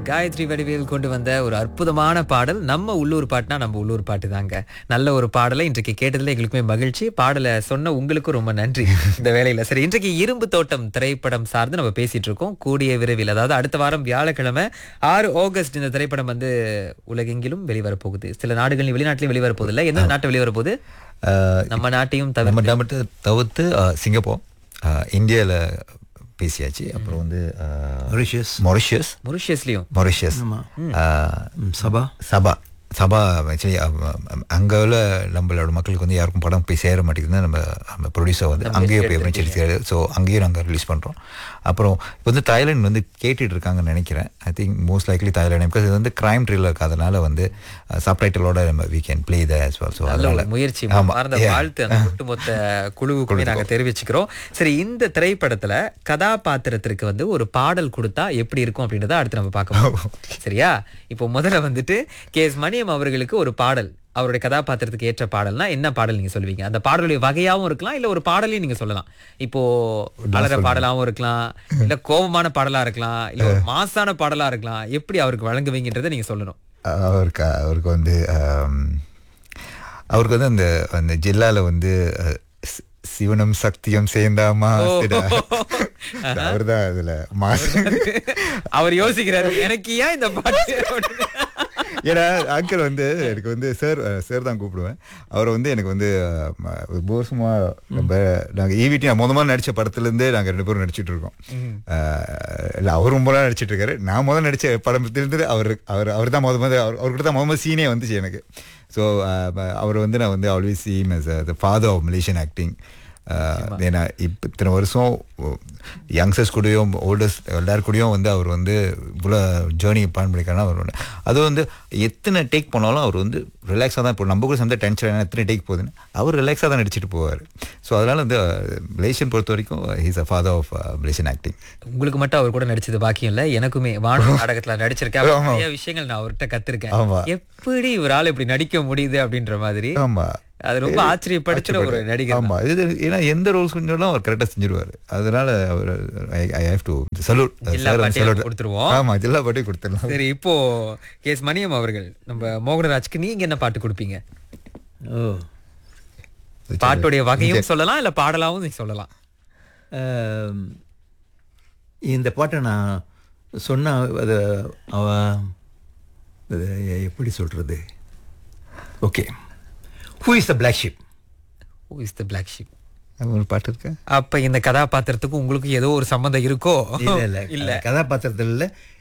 காயத்ரி வடிவேல் கொண்டு வந்த ஒரு அற்புதமான பாடல் நம்ம உள்ளூர் பாட்டுனா நம்ம உள்ளூர் பாட்டு தாங்க நல்ல ஒரு பாடலை இன்றைக்கு கேட்டதுல எங்களுக்குமே மகிழ்ச்சி பாடலை சொன்ன உங்களுக்கும் ரொம்ப நன்றி இந்த வேலையில சரி இன்றைக்கு இரும்பு தோட்டம் திரைப்படம் சார்ந்து நம்ம பேசிட்டு இருக்கோம் கூடிய விரைவில் அதாவது அடுத்த வாரம் வியாழக்கிழமை ஆறு ஆகஸ்ட் இந்த திரைப்படம் வந்து உலகெங்கிலும் வெளிவர போகுது சில நாடுகளில் வெளிநாட்டிலும் வெளிவர போகுது இல்ல எந்த நாட்டு வெளிவர போகுது அஹ், நம்ம நாட்டையும் நம்ம தவிர டமட்டு தவிர்த்து அஹ், சிங்கப்பூர் இந்தியாவில் பேசியாச்சு அப்புறம் வந்து மொரிஷியஸ் மொரிஷியஸ் மொரிஷியஸ்லயும் மொரிஷியஸ் ஆமா ம், சபா சபா சபா ஆக்சுவலி அங்கே உள்ள நம்மளோட மக்களுக்கு வந்து யாருக்கும் படம் போய் சேர மாட்டேங்குதுன்னு நம்ம நம்ம ப்ரொடியூசர் வந்து அங்கேயே போய் அமைச்சிருக்காரு ஸோ அங்கேயும் நாங்கள் ரிலீஸ் பண்ணுறோம் அப்புறம் இப்போ வந்து தாய்லாந்து வந்து கேட்டுட்டு இருக்காங்கன்னு நினைக்கிறேன் I think most likely Thailand because இது வந்து கிரைம் த்ரில்லர் அதனால வந்து சப்டைட்டிலோட நம்ம we can play the as well so நல்ல ஒரு அதனால முயற்சி ஆமா. மறந்த Yeah. வாழ்த்து அந்த ஒட்டுமொத்த குழுவுக்குமே நாங்க தெரிவிச்சுக்கிறோம் சரி இந்த திரைப்படத்துல கதாபாத்திரத்திற்கு வந்து ஒரு பாடல் கொடுத்தா எப்படி இருக்கும் அப்படின்றத அடுத்து நம்ம பார்க்க சரியா இப்போ முதல்ல வந்துட்டு கே எஸ் மணியம் அவர்களுக்கு ஒரு பாடல் அவருடைய கதாபாத்திரத்துக்கு ஏற்ற பாடல்னா என்ன பாடல் நீங்க சொல்லுவீங்க அந்த பாடலுடைய வகையாவும் இருக்கலாம் இல்ல ஒரு பாடலையும் நீங்க சொல்லலாம் இப்போ அலற பாடலாவும் இருக்கலாம் இல்ல கோபமான பாடலா இருக்கலாம் இல்ல ஒரு மாசான பாடலா இருக்கலாம் எப்படி அவருக்கு வழங்குவீங்கன்றதை நீங்க சொல்லணும் அவருக்கு அவருக்கு வந்து ஆம், அவருக்கு வந்து அந்த அந்த ஜில்லால வந்து அஹ், சி- சிவனும் சக்தியும் சேர்ந்தாமா அவர் தான் அதுல மாசு அவர் யோசிக்கிறாரு எனக்கு ஏன் இந்த பாட்டு அப்படின்னு. ஏன்னா அங்கிள் வந்து எனக்கு வந்து சார் சார் தான் கூப்பிடுவேன் அவரை வந்து எனக்கு வந்து போசமா நம்ம நாங்கள் ஈவிட்டி நான் முதல்ல நடிச்ச படத்துலேருந்தே நாங்கள் ரெண்டு பேரும் நடிச்சிட்டு இருக்கோம் அஹ், இல்ல அவர் ரொம்ப நாள் நடிச்சிட்டு இருக்காரு நான் முதல்ல நடிச்ச படத்திலிருந்து அவர் அவர் அவர் தான் முத முத அவர் அவர்கிட்ட தான் முத சீனே வந்துச்சு எனக்கு ஸோ அவர் வந்து நான் வந்து always seem as the father of Malaysian acting ஏன்னா இப்போ இத்தனை வருஷம் யங்ஸ்டர்ஸ் கூடயும் ஓல்டர்ஸ் எல்லார் கூடயும் வந்து அவர் வந்து இவ்வளோ ஜேர்னி பிளான் பண்ணியிருக்காருன்னா அவர் வந்து அது வந்து எத்தனை டேக் போனாலும் அவர் வந்து ரிலாக்ஸாக தான் இப்போ நம்ம கூட சந்த டென்ஷன் எத்தனை டேக் போகுதுன்னு அவர் ரிலாக்ஸாக தான் நடிச்சிட்டு போவார் ஸோ அதனால் வந்து மலேசியன் பொறுத்த வரைக்கும் he's a father of Malaysian acting உங்களுக்கு மட்டும் அவர் கூட நடிச்சது பாக்கியம் இல்ல எனக்குமே வான நாடகத்துல நடிச்சிருக்கேன் நிறைய விஷயங்கள் நான் அவர்கிட்ட கத்துருக்கேன் ஆமா. எப்படி இவரால இப்படி நடிக்க முடியுது அப்படின்ற மாதிரி ஆமாம் அது ரொம்ப ஆச்சரியப்படுத்துற ஒரு நடிகர் தான். ஆமா இது ஏன்னா எந்த ரோல் செஞ்சாலும் அவர் கரெக்டாக செஞ்சிருவாரு அதனால அவர் ஐ ஹேவ் டு சல்யூட் ஜில்லா பாட்டியை கொடுத்துருவோம். ஆமா ஜில்லா பாட்டி கொடுத்துடலாம் சரி இப்போ கேஸ் மணியம் அவர்கள் நம்ம மோகனராஜ்க்கு நீங்க என்ன பாட்டு கொடுப்பீங்க ஓ பாட்டுடைய வகையும் சொல்லலாம் இல்ல பாடலாவும் நீங்க சொல்லலாம் ஆம், இந்த பாட்டை நான் சொன்ன அது அவ அது எப்படி சொல்கிறது okay who is the black sheep Who is the black sheep ஒரு பாட்டு இருக்கா அப்ப இந்த கதாபாத்திரத்துக்கும் உங்களுக்கு ஏதோ ஒரு சம்மந்தம் இருக்கோ இல்ல இல்ல இல்ல கதாபாத்திரத்தில் இல்ல